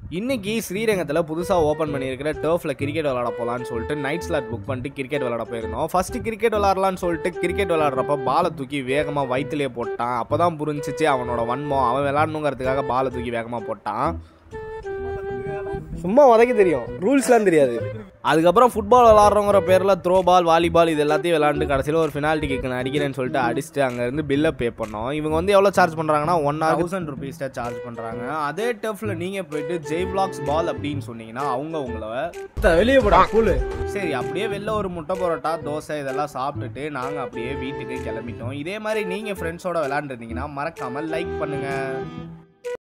இன்னைக்கு ஸ்ரீரங்கத்தில் புதுசாக ஓப்பன் பண்ணியிருக்கிற டர்ஃபில் கிரிக்கெட் விளாட போகலான்னு சொல்லிட்டு நைட் ஸ்லாட் புக் பண்ணிட்டு கிரிக்கெட் விளாட போயிருந்தோம் ஃபர்ஸ்ட் கிரிக்கெட் விளாட்லான்னு சொல்லிட்டு கிரிக்கெட் விளாட்றப்ப பாலை தூக்கி வேகமாக வயிற்றுலேயே போட்டான் அப்போ தான் புரிஞ்சிச்சு அவனோட வன்மம் அவன் விளாடணுங்கிறதுக்காக பாலை தூக்கி வேகமாக போட்டான் சும்மா உதைக்க தெரியும் ரூல்ஸ்லாம் தெரியாது அதுக்கப்புறம் ஃபுட்பால் விளாட்றோங்கிற பேரில் த்ரோ பால் வாலிபால் இது எல்லாத்தையும் விளாண்டு கடைசியில் ஒரு ஃபினால்ட்டி கிக்கு நான் அடிக்கிறேன்னு சொல்லிட்டு அடிச்சுட்டு அங்கேருந்து பில்லை பே பண்ணோம் இவங்க வந்து எவ்வளோ சார்ஜ் பண்ணுறாங்கன்னா ஒன் தௌசண்ட் ருபீஸ் தான் சார்ஜ் பண்ணுறாங்க அதே டஃப்பில் நீங்கள் போயிட்டு ஜெய் பிளாக்ஸ் பால் அப்படின்னு சொன்னீங்கன்னா அவங்க உங்களை வெளியே போடா கூலு சரி அப்படியே வெளில ஒரு முட்டை பரோட்டா தோசை இதெல்லாம் சாப்பிட்டுட்டு நாங்கள் அப்படியே வீட்டுக்கு கிளம்பிட்டோம் இதே மாதிரி நீங்கள் ஃப்ரெண்ட்ஸோட விளாண்டுருந்தீங்கன்னா மறக்காமல் லைக் பண்ணுங்கள்